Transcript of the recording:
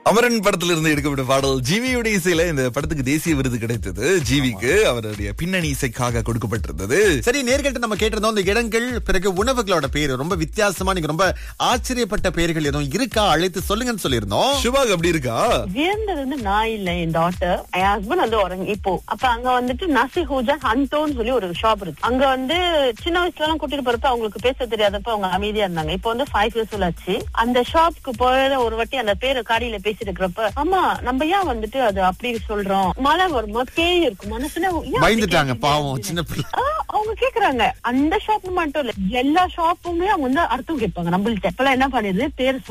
அமரன் படத்துல இருந்து எடுக்கப்பட்ட பாடல் ஜிவியோட இசையில இந்த படத்துக்கு தேசிய விருது கிடைத்தது ஜிவிக்கு அவருடைய பின்னணி இசைக்காக கொடுக்கப்பட்டிருந்தது சரி நேர்கள்ட்ட நம்ம கேட்டிருந்தோம் இந்த இடங்கள் பிறகு உணவுகளோட பேரு ரொம்ப வித்தியாசமா நீங்க ரொம்ப ஆச்சரியப்பட்ட பெயர்கள் எதுவும் இருக்கா அழைத்து சொல்லுங்கன்னு சொல்லியிருந்தோம் சுபாக் அப்படி இருக்கா வியந்தது வந்து நான் இல்ல என் டாட்டர் என் ஹஸ்பண்ட் வந்து உறங்கி இப்போ அப்ப அங்க வந்துட்டு நசி ஹூஜா ஹண்டோன்னு சொல்லி ஒரு ஷாப் இருக்கு அங்க வந்து சின்ன வயசுல எல்லாம் கூட்டிட்டு போறப்ப அவங்களுக்கு பேச தெரியாதப்ப அவங்க அமைதியா இருந்தாங்க இப்போ வந்து ஃபைவ் இயர்ஸ் ஆச்சு அந்த ஷாப்க்கு போற ஒரு வாட்டி அந்த பேரு காடியில பேசிட்டு இருக்கிறப்ப ஆமா நம்ம ஏன் வந்துட்டு அது அப்படி சொல்றோம் மழை வருமா பேய் இருக்கும் மனசுல ஏன் அப்படி பயந்துட்டாங்க கேக்குறீங்க? பாவம் சின்ன பிள்ளை ஆ, அவங்க கேக்குறாங்க அந்த ஷாப் மட்டும் இல்ல எல்லா ஷாப்புமே அவங்க வந்து அர்த்தம் கேட்பாங்க நம்மள்ட்ட இப்பெல்லாம் என்ன பண்ணிடுது பேர்